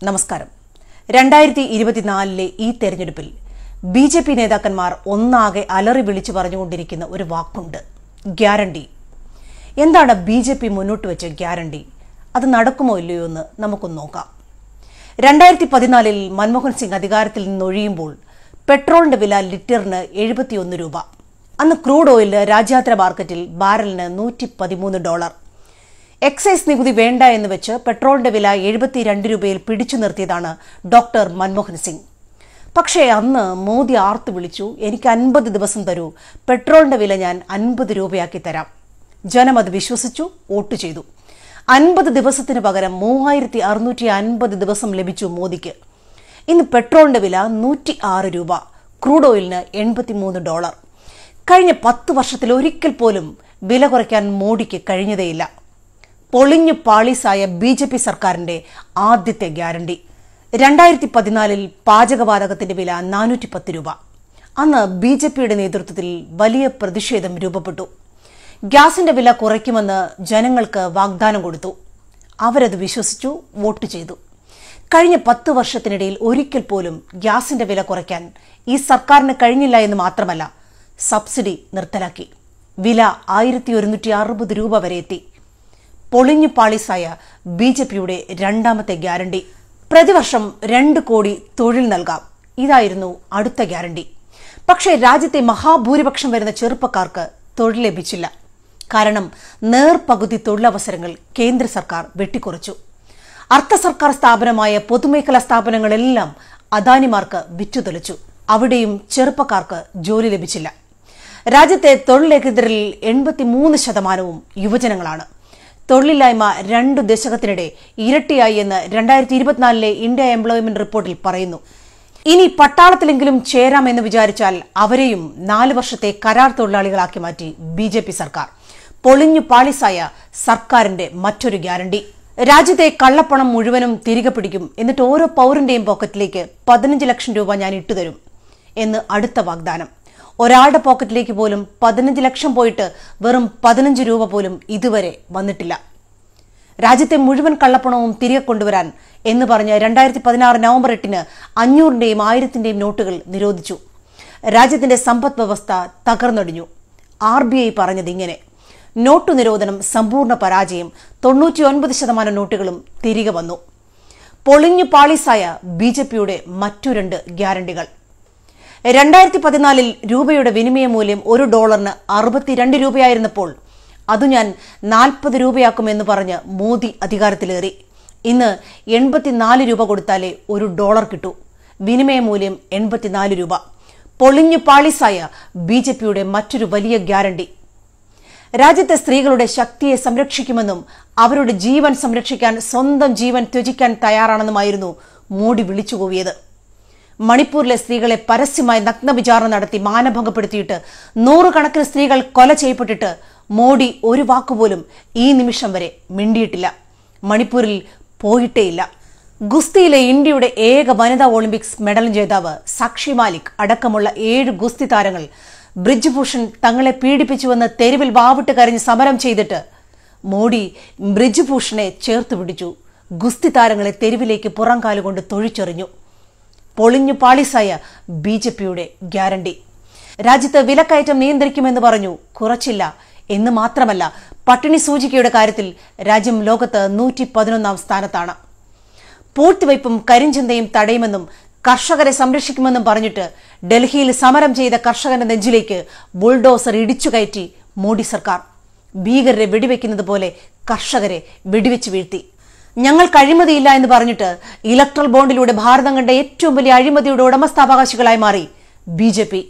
നമസ്കാരം രണ്ടായിരത്തി ഇരുപത്തിനാലിലെ ഈ തെരഞ്ഞെടുപ്പിൽ ബി ജെ പി നേതാക്കന്മാർ ഒന്നാകെ അലറി വിളിച്ചു പറഞ്ഞുകൊണ്ടിരിക്കുന്ന ഒരു വാക്കുണ്ട് ഗ്യാരണ്ടി എന്താണ് ബി ജെ പി മുന്നോട്ട് വെച്ച ഗ്യാരണ്ടി അത് നടക്കുമോ ഇല്ലയോ എന്ന് നമുക്കൊന്ന് നോക്കാം രണ്ടായിരത്തി പതിനാലിൽ മൻമോഹൻ സിംഗ് അധികാരത്തിൽ നിന്നൊഴിയുമ്പോൾ പെട്രോളിന്റെ വില ലിറ്ററിന് എഴുപത്തിയൊന്ന് രൂപ അന്ന് ക്രൂഡ് ഓയിൽ രാജ്യാന്തര മാർക്കറ്റിൽ ബാരലിന് നൂറ്റി പതിമൂന്ന് ഡോളർ എക്സൈസ് നികുതി വേണ്ട എന്ന് വെച്ച് പെട്രോളിന്റെ വില എഴുപത്തിരണ്ട് രൂപയിൽ പിടിച്ചു നിർത്തിയതാണ് ഡോക്ടർ മൻമോഹൻ സിംഗ് പക്ഷേ അന്ന് മോദി ആർത്തു വിളിച്ചു എനിക്ക് അൻപത് ദിവസം തരൂ പെട്രോളിന്റെ വില ഞാൻ അൻപത് രൂപയാക്കി തരാം ജനം അത് വിശ്വസിച്ചു വോട്ട് ചെയ്തു അൻപത് ദിവസത്തിന് പകരം മൂവായിരത്തി അറുന്നൂറ്റി അൻപത് ദിവസം ലഭിച്ചു മോദിക്ക് ഇന്ന് പെട്രോളിന്റെ വില നൂറ്റി ആറ് രൂപ ക്രൂഡ് ഓയിലിന് എൺപത്തിമൂന്ന് ഡോളർ കഴിഞ്ഞ പത്ത് വർഷത്തിൽ ഒരിക്കൽ പോലും വില കുറയ്ക്കാൻ മോഡിക്ക് കഴിഞ്ഞതേയില്ല പൊളിഞ്ഞു പാളീസായ ബി ജെ പി സർക്കാരിന്റെ ആദ്യത്തെ ഗ്യാരണ്ടി രണ്ടായിരത്തി പതിനാലിൽ പാചകവാതകത്തിന്റെ വില നാനൂറ്റി പത്ത് രൂപ അന്ന് ബി ജെ പിയുടെ നേതൃത്വത്തിൽ വലിയ പ്രതിഷേധം രൂപപ്പെട്ടു ഗ്യാസിന്റെ വില കുറയ്ക്കുമെന്ന് ജനങ്ങൾക്ക് വാഗ്ദാനം കൊടുത്തു അവരത് വിശ്വസിച്ചു വോട്ട് ചെയ്തു കഴിഞ്ഞ പത്ത് വർഷത്തിനിടയിൽ ഒരിക്കൽ പോലും ഗ്യാസിന്റെ വില കുറയ്ക്കാൻ ഈ സർക്കാരിന് കഴിഞ്ഞില്ല എന്ന് മാത്രമല്ല സബ്സിഡി നിർത്തലാക്കി വില ആയിരത്തി ഒരുന്നൂറ്റി അറുപത് രൂപ വരെ എത്തി പൊളിഞ്ഞു പാളീസായ ബി ജെ പിയുടെ രണ്ടാമത്തെ ഗ്യാരണ്ടി പ്രതിവർഷം രണ്ട് കോടി തൊഴിൽ നൽകാം ഇതായിരുന്നു അടുത്ത ഗ്യാരണ്ടി പക്ഷേ രാജ്യത്തെ മഹാഭൂരിപക്ഷം വരുന്ന ചെറുപ്പക്കാർക്ക് തൊഴിൽ ലഭിച്ചില്ല കാരണം നേർപകുതി തൊഴിലവസരങ്ങൾ കേന്ദ്ര സർക്കാർ വെട്ടിക്കുറച്ചു അർദ്ധ സർക്കാർ സ്ഥാപനമായ പൊതുമേഖലാ സ്ഥാപനങ്ങളെല്ലാം അദാനിമാർക്ക് വിറ്റുതെളിച്ചു അവിടെയും ചെറുപ്പക്കാർക്ക് ജോലി ലഭിച്ചില്ല രാജ്യത്തെ തൊഴിലേഖകരിൽ എൺപത്തിമൂന്ന് ശതമാനവും യുവജനങ്ങളാണ് തൊഴിലില്ലായ്മ രണ്ടു ദശകത്തിനിടെ ഇരട്ടിയായി എന്ന് രണ്ടായിരത്തി ഇരുപത്തിനാലിലെ ഇന്ത്യ എംപ്ലോയ്മെന്റ് റിപ്പോർട്ടിൽ പറയുന്നു ഇനി പട്ടാളത്തിലെങ്കിലും ചേരാമെന്ന് വിചാരിച്ചാൽ അവരെയും നാല് വർഷത്തെ കരാർ തൊഴിലാളികളാക്കി മാറ്റി ബി ജെ പി സർക്കാർ പൊളിഞ്ഞു പാളിസായ സർക്കാരിന്റെ മറ്റൊരു ഗ്യാരണ്ടി രാജ്യത്തെ കള്ളപ്പണം മുഴുവനും തിരികെ പിടിക്കും എന്നിട്ട് ഓരോ പൗരന്റെയും പോക്കറ്റിലേക്ക് പതിനഞ്ച് ലക്ഷം രൂപ ഞാൻ ഇട്ടുതരും എന്ന് അടുത്ത വാഗ്ദാനം ഒരാളുടെ പോക്കറ്റിലേക്ക് പോലും പതിനഞ്ച് ലക്ഷം പോയിട്ട് വെറും പതിനഞ്ച് രൂപ പോലും ഇതുവരെ വന്നിട്ടില്ല രാജ്യത്തെ മുഴുവൻ കള്ളപ്പണവും തിരികെ കൊണ്ടുവരാൻ എന്ന് പറഞ്ഞ് രണ്ടായിരത്തി പതിനാറ് നവംബർ എട്ടിന് അഞ്ഞൂറിന്റെയും ആയിരത്തിന്റെയും നോട്ടുകൾ നിരോധിച്ചു രാജ്യത്തിന്റെ സമ്പദ് വ്യവസ്ഥ തകർന്നൊടിഞ്ഞു ആർ ബി ഐ പറഞ്ഞത് ഇങ്ങനെ നോട്ടു നിരോധനം സമ്പൂർണ്ണ പരാജയം തൊണ്ണൂറ്റിയൊൻപത് ശതമാനം നോട്ടുകളും തിരികെ വന്നു പൊളിഞ്ഞു പാളീസായ ബി ജെ പിയുടെ മറ്റു രണ്ട് ഗ്യാരണ്ടികൾ രണ്ടായിരത്തി പതിനാലിൽ രൂപയുടെ വിനിമയ മൂല്യം ഒരു ഡോളറിന് അറുപത്തിരണ്ട് രൂപയായിരുന്നപ്പോൾ അത് ഞാൻ നാൽപ്പത് രൂപയാക്കുമെന്ന് പറഞ്ഞ് മോദി അധികാരത്തിലേറി ഇന്ന് എൺപത്തിനാല് രൂപ കൊടുത്താലേ ഒരു ഡോളർ കിട്ടൂ വിനിമയ മൂല്യം എൺപത്തിനാല് രൂപ പൊളിഞ്ഞു പാളീസായ ബി ജെ പിയുടെ മറ്റൊരു വലിയ ഗ്യാരണ്ടി രാജ്യത്തെ സ്ത്രീകളുടെ ശക്തിയെ സംരക്ഷിക്കുമെന്നും അവരുടെ ജീവൻ സംരക്ഷിക്കാൻ സ്വന്തം ജീവൻ ത്യജിക്കാൻ തയ്യാറാണെന്നുമായിരുന്നു മോഡി വിളിച്ചുകൂവിയത് മണിപ്പൂരിലെ സ്ത്രീകളെ പരസ്യമായി നഗ്നവിചാരണ നടത്തി മാനഭംഗപ്പെടുത്തിയിട്ട് നൂറുകണക്കിന് സ്ത്രീകൾ കൊല ചെയ്യപ്പെട്ടിട്ട് മോഡി ഒരു വാക്കുപോലും ഈ നിമിഷം വരെ മിണ്ടിയിട്ടില്ല മണിപ്പൂരിൽ പോയിട്ടേയില്ല ഗുസ്തിയിലെ ഇന്ത്യയുടെ ഏക വനിതാ ഒളിമ്പിക്സ് മെഡൽ ജേതാവ് സാക്ഷി മാലിക് അടക്കമുള്ള ഏഴ് ഗുസ്തി താരങ്ങൾ ബ്രിജ്ഭൂഷൺ തങ്ങളെ പീഡിപ്പിച്ചുവെന്ന് തെരുവിൽ വാവിട്ട് കരഞ്ഞ് സമരം ചെയ്തിട്ട് മോഡി ബ്രിജ്ഭൂഷണെ ചേർത്ത് പിടിച്ചു ഗുസ്തി താരങ്ങളെ തെരുവിലേക്ക് പുറംകാലുകൊണ്ട് തൊഴിച്ചെറിഞ്ഞു പൊളിഞ്ഞു പാളിസായ ബി ജെ പിയുടെ ഗ്യാരണ്ടി രാജ്യത്ത് വിലക്കയറ്റം നിയന്ത്രിക്കുമെന്ന് പറഞ്ഞു കുറച്ചില്ല എന്ന് മാത്രമല്ല പട്ടിണി സൂചികയുടെ കാര്യത്തിൽ രാജ്യം ലോകത്ത് നൂറ്റി പതിനൊന്നാം സ്ഥാനത്താണ് പൂഴ്ത്തിവയ്പും കരിഞ്ചന്തയും തടയുമെന്നും കർഷകരെ സംരക്ഷിക്കുമെന്നും പറഞ്ഞിട്ട് ഡൽഹിയിൽ സമരം ചെയ്ത കർഷകന്റെ നെഞ്ചിലേക്ക് ബുൾഡോസർ ഇടിച്ചു കയറ്റി മോഡി സർക്കാർ ഭീകരരെ വെടിവെക്കുന്നത് പോലെ കർഷകരെ വെടിവെച്ച് വീഴ്ത്തി ഞങ്ങൾക്ക് അഴിമതിയില്ല എന്ന് പറഞ്ഞിട്ട് ഇലക്ട്രൽ ബോണ്ടിലൂടെ ഭാരതം കണ്ട ഏറ്റവും വലിയ അഴിമതിയുടെ ഉടമസ്ഥാവകാശികളായി മാറി ബി ജെ പി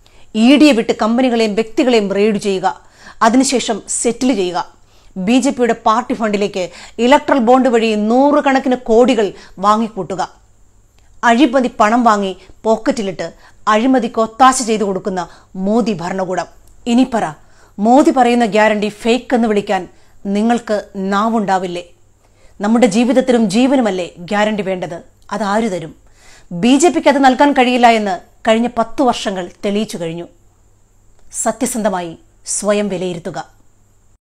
ഇ ഡിയെ വിട്ട് കമ്പനികളെയും വ്യക്തികളെയും റെയ്ഡ് ചെയ്യുക അതിനുശേഷം സെറ്റിൽ ചെയ്യുക ബി ജെ പിയുടെ പാർട്ടി ഫണ്ടിലേക്ക് ഇലക്ട്രൽ ബോണ്ട് വഴി നൂറുകണക്കിന് കോടികൾ വാങ്ങിക്കൂട്ടുക അഴിമതി പണം വാങ്ങി പോക്കറ്റിലിട്ട് അഴിമതിക്ക് ഒത്താശ ചെയ്തു കൊടുക്കുന്ന മോദി ഭരണകൂടം ഇനി പറ മോദി പറയുന്ന ഗ്യാരണ്ടി ഫേക്ക് എന്ന് വിളിക്കാൻ നിങ്ങൾക്ക് നാവുണ്ടാവില്ലേ നമ്മുടെ ജീവിതത്തിലും ജീവനുമല്ലേ ഗ്യാരണ്ടി വേണ്ടത് അതാരു തരും ബി ജെ പിക്ക് അത് നൽകാൻ കഴിയില്ല എന്ന് കഴിഞ്ഞ പത്തു വർഷങ്ങൾ തെളിയിച്ചു കഴിഞ്ഞു സത്യസന്ധമായി സ്വയം വിലയിരുത്തുക